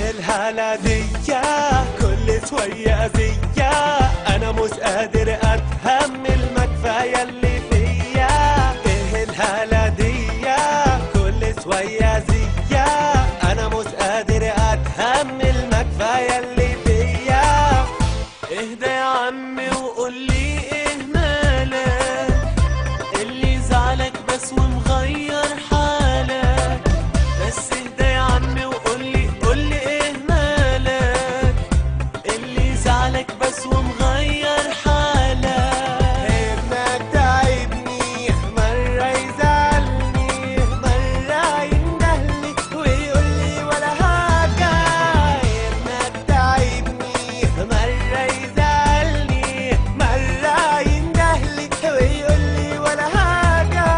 ايه الهالة دي كل شوية أذية أنا مش قادر أتحمل ما كفاية اللي فيا ايه الهالة دي كل شوية أذية أنا مش قادر أتحمل ما كفاية اللي فيا اهدى يا عمي وقول لي ايه مالك اللي زعلك بس ومغير حالك بس اهدى يا عمي وقول لي قول لي ايه مالك اللي زعلك بس ومغير حالك ابنك تعبني مرة يزعلني مرة يندهلي ويقول لي ولا حاجة ابنك تعبني مرة يزعلني مرة يندهلي ويقول لي ولا حاجة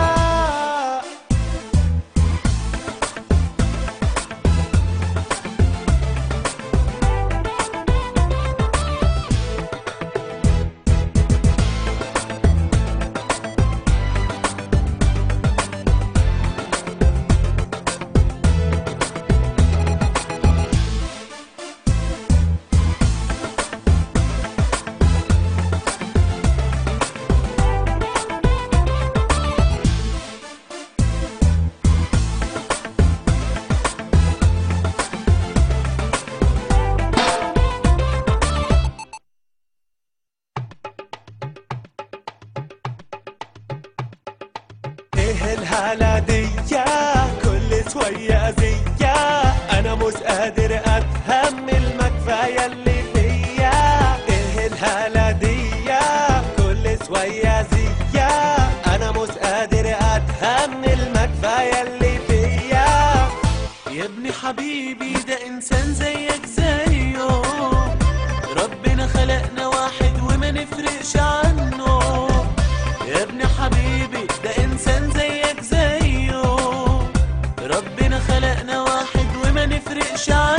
ايه الهالة دي كل شوية أذية أنا مش قادر أتحمل ما كفاية اللي فيا ايه الهالة دي كل شوية أذية أنا مش قادر أتحمل ما كفاية اللي فيا يا ابني حبيبي ده إنسان زيك زيه ربنا خلقنا واحد وما نفرقش عنه يا ابن حبيبي ده انسان زيك زيه ربنا خلقنا واحد وما نفرقش عنه